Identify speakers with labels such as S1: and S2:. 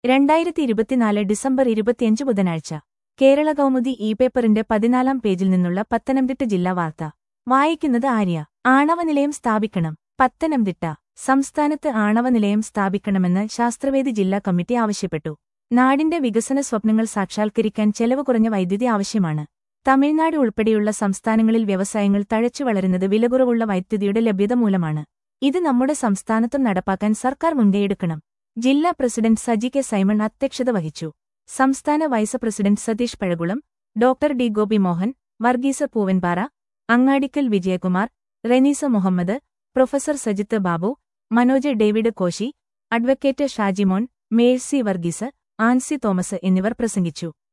S1: രണ്ടായിരത്തി ഇരുപത്തിനാല് ഡിസംബർ ഇരുപത്തിയഞ്ച് ബുധനാഴ്ച കേരള കൗമുദി ഇ പേപ്പറിന്റെ പതിനാലാം പേജിൽ നിന്നുള്ള പത്തനംതിട്ട ജില്ലാ വാർത്ത വായിക്കുന്നത് ആര്യ ആണവ നിലയം സ്ഥാപിക്കണം പത്തനംതിട്ട സംസ്ഥാനത്ത് ആണവ നിലയം സ്ഥാപിക്കണമെന്ന് ശാസ്ത്രവേദി ജില്ലാ കമ്മിറ്റി ആവശ്യപ്പെട്ടു നാടിന്റെ വികസന സ്വപ്നങ്ങൾ സാക്ഷാത്കരിക്കാൻ ചെലവ് കുറഞ്ഞ വൈദ്യുതി ആവശ്യമാണ് തമിഴ്നാട് ഉൾപ്പെടെയുള്ള സംസ്ഥാനങ്ങളിൽ വ്യവസായങ്ങൾ തഴച്ചു വളരുന്നത് വിലകുറവുള്ള വൈദ്യുതിയുടെ ലഭ്യത മൂലമാണ് ഇത് നമ്മുടെ സംസ്ഥാനത്തും നടപ്പാക്കാൻ സർക്കാർ മുൻകൈയെടുക്കണം ജില്ലാ പ്രസിഡന്റ് സജി കെ സൈമൺ അധ്യക്ഷത വഹിച്ചു സംസ്ഥാന vice president Satheesh Pazhakulam doctor D Gopi Mohan Varghese Poovanpara Angadikkal Vijayakumar Renisa Muhammad professor Sajith Babu Manoj David Koshy advocate Shajimon Mercy Varghese Ancy Thomas എന്നിവർ പ്രസംഗിച്ചു